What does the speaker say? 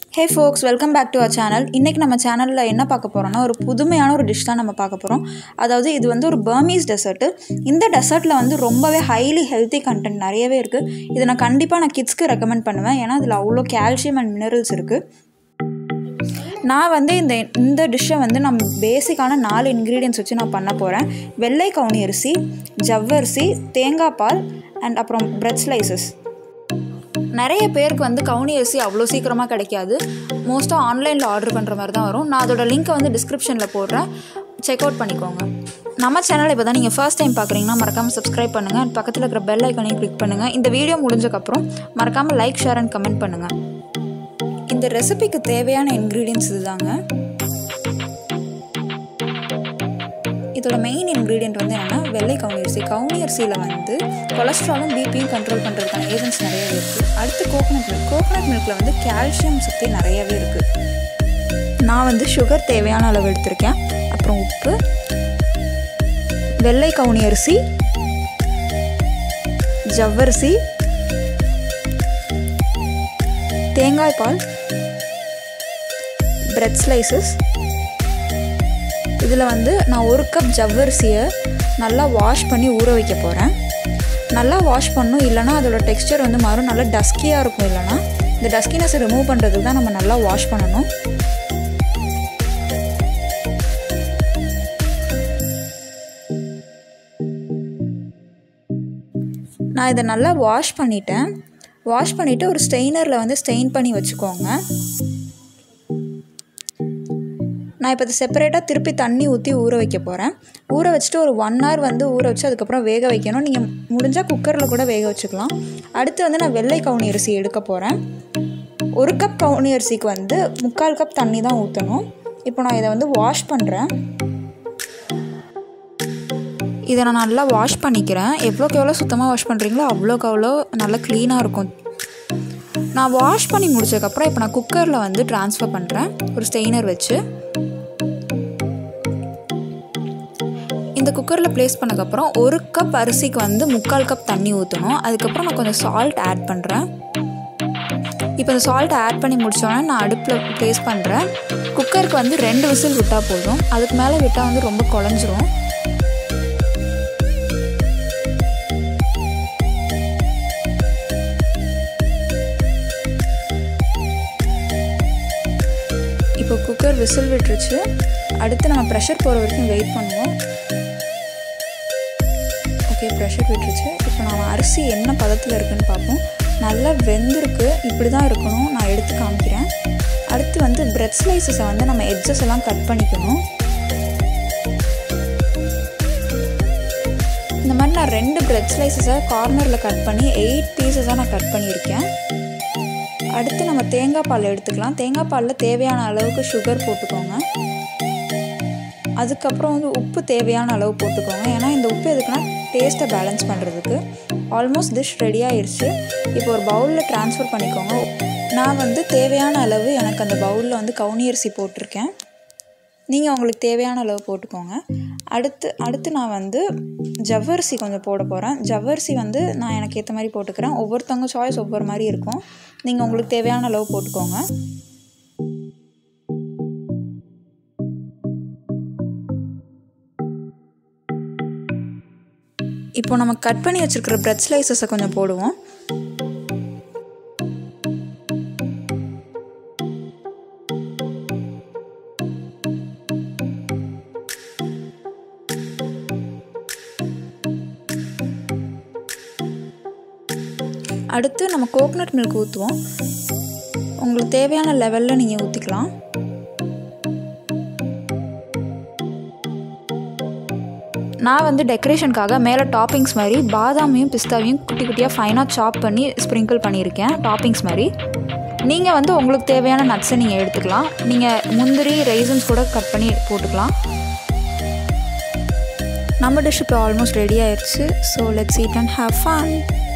hey folks welcome back to our channel இன்றைக்கி நம்ம சேனலில் என்ன பார்க்க போகிறோம்னா ஒரு புதுமையான ஒரு டிஷ் தான் நம்ம பார்க்க போகிறோம் அதாவது இது வந்து ஒரு பர்மீஸ் டெசர்ட்டு இந்த டெசர்ட்டில் வந்து ரொம்பவே ஹைலி ஹெல்த்தி கண்டென்ட் நிறையவே இருக்குது இதை நான் கண்டிப்பாக நான் கிட்ஸ்க்கு ரெக்கமெண்ட் பண்ணுவேன் ஏன்னா அதில் அவ்வளோ கால்சியம் அண்ட் மினரல்ஸ் இருக்குது நான் வந்து இந்த இந்த டிஷ்ஷை வந்து நம்ம பேசிக்கான நாலு இன்க்ரீடியன்ஸ் வச்சு நான் பண்ண போகிறேன் வெள்ளை கவுனி அரிசி ஜவ்வரிசி தேங்காய் பால் அண்ட் அப்புறம் பிரெட் ஸ்லைசஸ் நிறைய பேருக்கு வந்து கவுனி அரிசி அவ்வளோ சீக்கிரமாக கிடைக்காது மோஸ்ட்டாக ஆன்லைனில் ஆர்டர் பண்ணுற மாதிரி தான் வரும் நான் அதோட லிங்க்கை வந்து டிஸ்கிரிப்ஷனில் போடுறேன் செக் அவுட் பண்ணிக்கோங்க நம்ம சேனல் இப்போ தான் நீங்கள் ஃபர்ஸ்ட் டைம் பார்க்குறீங்கன்னா மறக்காமல் சப்ஸ்கிரைப் பண்ணுங்கள் and பக்கத்தில் இருக்கிற பெல் ஐக்கனையும் கிளிக் பண்ணுங்கள் இந்த வீடியோ முடிஞ்சக்கப்புறம் மறக்காமல் லைக் ஷேர் அண்ட் கமெண்ட் பண்ணுங்கள் இந்த ரெசிபிக்கு தேவையான இன்க்ரீடியன்ஸ் இதுதாங்க இதோட மெயின் இன்க்ரீடியன்ட் வந்து என்னென்னா வெள்ளை கவுனி அரிசி கவுனி அரிசியில் வந்து கொலஸ்ட்ராலும் பிபியும் கண்ட்ரோல் பண்ணுறதுக்கான ஏஜென்ட்ஸ் நிறையவே இருக்குது அடுத்து கோகனட் மில்க் கோகனட் மில்கில் வந்து கால்சியம் சக்தி நிறையவே இருக்குது நான் வந்து சுகர் தேவையான அளவு எடுத்திருக்கேன் அப்புறம் உப்பு வெள்ளை கவுனி அரிசி ஜவ்வரிசி தேங்காய் பால் பிரெட் ஸ்லைசஸ் இதில் வந்து நான் ஒரு கப் ஜவ்வரிசியை நல்லா வாஷ் பண்ணி ஊற வைக்க போகிறேன் நல்லா வாஷ் பண்ணும் இல்லைனா அதோட டெக்ஸ்டர் வந்து மாறும் நல்லா டஸ்கியாக இருக்கும் இல்லைனா இந்த டஸ்கினஸை ரிமூவ் பண்ணுறதுக்கு தான் நம்ம நல்லா வாஷ் பண்ணணும் நான் இதை நல்லா வாஷ் பண்ணிட்டேன் வாஷ் பண்ணிவிட்டு ஒரு ஸ்டெயினரில் வந்து ஸ்டெயின் பண்ணி வச்சுக்கோங்க நான் இப்போ இது செப்பரேட்டாக திருப்பி தண்ணி ஊற்றி ஊற வைக்க போகிறேன் ஊற வச்சுட்டு ஒரு ஒன் ஹவர் வந்து ஊற வச்சு அதுக்கப்புறம் வேக வைக்கணும் நீங்கள் முடிஞ்சால் குக்கரில் கூட வேக வச்சுக்கலாம் அடுத்து வந்து நான் வெள்ளை கவுனி அரிசி எடுக்க போகிறேன் ஒரு கப் கவுனி அரிசிக்கு வந்து முக்கால் கப் தண்ணி தான் ஊற்றணும் இப்போ நான் இதை வந்து வாஷ் பண்ணுறேன் இதை நான் நல்லா வாஷ் பண்ணிக்கிறேன் எவ்வளோக்கு எவ்வளோ சுத்தமாக வாஷ் பண்ணுறீங்களோ அவ்வளோக்கு அவ்வளோ நல்லா க்ளீனாக இருக்கும் நான் வாஷ் பண்ணி முடிச்சதுக்கப்புறம் இப்போ நான் குக்கரில் வந்து ட்ரான்ஸ்ஃபர் பண்ணுறேன் ஒரு ஸ்டெயினர் வச்சு இந்த குக்கரில் ப்ளேஸ் பண்ணக்கப்புறம் ஒரு கப் அரிசிக்கு வந்து முக்கால் கப் தண்ணி ஊற்றணும் அதுக்கப்புறம் நான் கொஞ்சம் சால்ட் ஆட் பண்ணுறேன் இப்போ இந்த சால்ட் ஆட் பண்ணி முடிச்சோடனே நான் அடுப்பில் ப்ளேஸ் பண்ணுறேன் குக்கருக்கு வந்து ரெண்டு விசில் விட்டால் போதும் அதுக்கு மேலே விட்டால் வந்து ரொம்ப குழஞ்சிரும் இப்போ குக்கர் விசில் விட்டுருச்சு அடுத்து நம்ம ப்ரெஷர் போகிற வரைக்கும் வெயிட் பண்ணுவோம் ஓகே ப்ரெஷர் விட்டுருச்சு இப்போ நம்ம அரிசி என்ன பதத்தில் இருக்குன்னு பார்ப்போம் நல்லா வெந்திருக்கு இப்படி தான் இருக்கணும் நான் எடுத்து காமிக்கிறேன் அடுத்து வந்து பிரெட் ஸ்லைசஸை வந்து நம்ம எட்ஜஸ் எல்லாம் கட் பண்ணிக்கணும் இந்த மாதிரி நான் ரெண்டு பிரெட் ஸ்லைசஸை கார்னரில் கட் பண்ணி எயிட் பீசஸாக நான் கட் பண்ணியிருக்கேன் அடுத்து நம்ம தேங்காய் பால் எடுத்துக்கலாம் தேங்காய் பாலில் தேவையான அளவுக்கு சுகர் போட்டுக்கோங்க அதுக்கப்புறம் வந்து உப்பு தேவையான அளவு போட்டுக்கோங்க ஏன்னா இந்த உப்பு எதுக்குன்னா டேஸ்ட்டை பேலன்ஸ் பண்ணுறதுக்கு ஆல்மோஸ்ட் டிஷ் ரெடி ஆயிடுச்சு இப்போ ஒரு பவுலில் ட்ரான்ஸ்ஃபர் பண்ணிக்கோங்க நான் வந்து தேவையான அளவு எனக்கு அந்த பவுலில் வந்து கவுனி அரிசி போட்டிருக்கேன் நீங்கள் உங்களுக்கு தேவையான அளவு போட்டுக்கோங்க அடுத்து அடுத்து நான் வந்து ஜவ்வரிசி கொஞ்சம் போட போகிறேன் ஜவ்வரிசி வந்து நான் எனக்கு ஏற்ற மாதிரி போட்டுக்கிறேன் ஒவ்வொருத்தவங்க சாய்ஸ் ஒவ்வொரு மாதிரி இருக்கும் நீங்கள் உங்களுக்கு தேவையான அளவு போட்டுக்கோங்க இப்போ நம்ம கட் பண்ணி வச்சுருக்கிற பிரெட் ஸ்லைசஸை கொஞ்சம் போடுவோம் அடுத்து நம்ம கோகனட் மில்க் ஊற்றுவோம் உங்களுக்கு தேவையான லெவலில் நீங்கள் ஊற்றிக்கலாம் நான் வந்து டெக்கரேஷனுக்காக மேலே டாப்பிங்ஸ் மாதிரி பாதாமையும் பிஸ்தாவையும் குட்டி குட்டியாக ஃபைனாக சாப் பண்ணி ஸ்ப்ரிங்கிள் பண்ணியிருக்கேன் டாப்பிங்ஸ் மாதிரி நீங்கள் வந்து உங்களுக்கு தேவையான நட்ஸை நீங்கள் எடுத்துக்கலாம் நீங்கள் முந்திரி ரைசன்ஸ் கூட கட் பண்ணி போட்டுக்கலாம் நம்ம டிஷ் இப்போ ஆல்மோஸ்ட் ரெடி ஆயிடுச்சு so let's eat and have fun